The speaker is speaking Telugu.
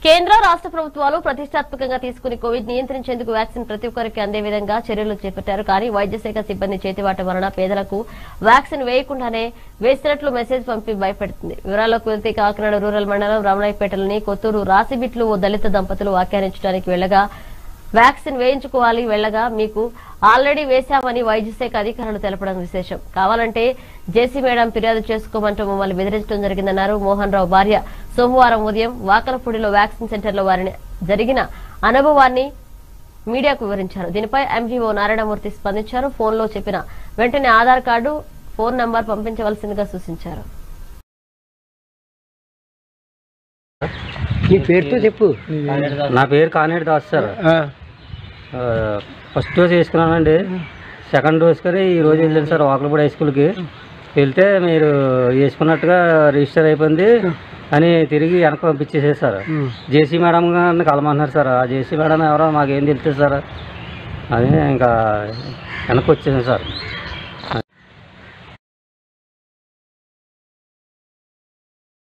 కేంద్ర రాష్ట్ర ప్రభుత్వాలు ప్రతిష్టాత్మకంగా తీసుకుని కోవిడ్ నియంత్రించేందుకు వ్యాక్సిన్ ప్రతి ఒక్కరికి అందే విధంగా చర్యలు చేపట్టారు కానీ వైద్య శాఖ సిబ్బంది చేతివాట వలన పేదలకు వ్యాక్సిన్ వేయకుండానే వేసినట్లు మెసేజ్ పంపి భయపెడుతుంది వివరాల్లోకి వెళ్తే కాకినాడ రూరల్ మండలం రమణాయిపేటలోని కొత్తూరు రాసిబిట్లు ఓ దళిత దంపతులు వ్యాఖ్యానించడానికి వెళ్లగా వ్యాక్సిన్ వేయించుకోవాలి వెళ్లగా మీకు ఆల్రెడీ వేశామని వైద్య శాఖ అధికారులు తెలపడం విశేషం కావాలంటే జేసీ మేడం ఫిర్యాదు చేసుకోమంటూ మమ్మల్ని బెదిరించడం జరిగిందన్నారు మోహన్ రావు భార్య సోమవారం ఉదయం వాకలపూడిలో వ్యాక్సిన్ సెంటర్లో వారిని జరిగిన అనుభవాన్ని మీడియాకు వివరించారు దీనిపై ఎంజీఓ నారాయణమూర్తి స్పందించారు ఫోన్లో చెప్పిన వెంటనే ఆధార్ కార్డు ఫోన్ నంబర్ పంపించవలసిందిగా సూచించారు నీ పేరుతో చెప్పు నా పేరు కానేటి దాస్ సార్ ఆ, ఆ, ఫస్ట్ డోస్ వేసుకున్నానండి సెకండ్ డోస్ కానీ ఈ రోజు వెళ్ళాను సార్ వాకలపూడి హై స్కూల్కి వెళ్తే మీరు వేసుకున్నట్టుగా రిజిస్టర్ అయిపోయింది అని తిరిగి వెనక్కి పంపించేసారు సార్ ఉమ్. జేసీ మేడం గారిని కలమన్నారు సార్ ఆ జేసీ మేడం ఎవరో మాకేం తెలుస్తుంది సార్ అని ఇంకా వెనక్కి వచ్చేసాను సార్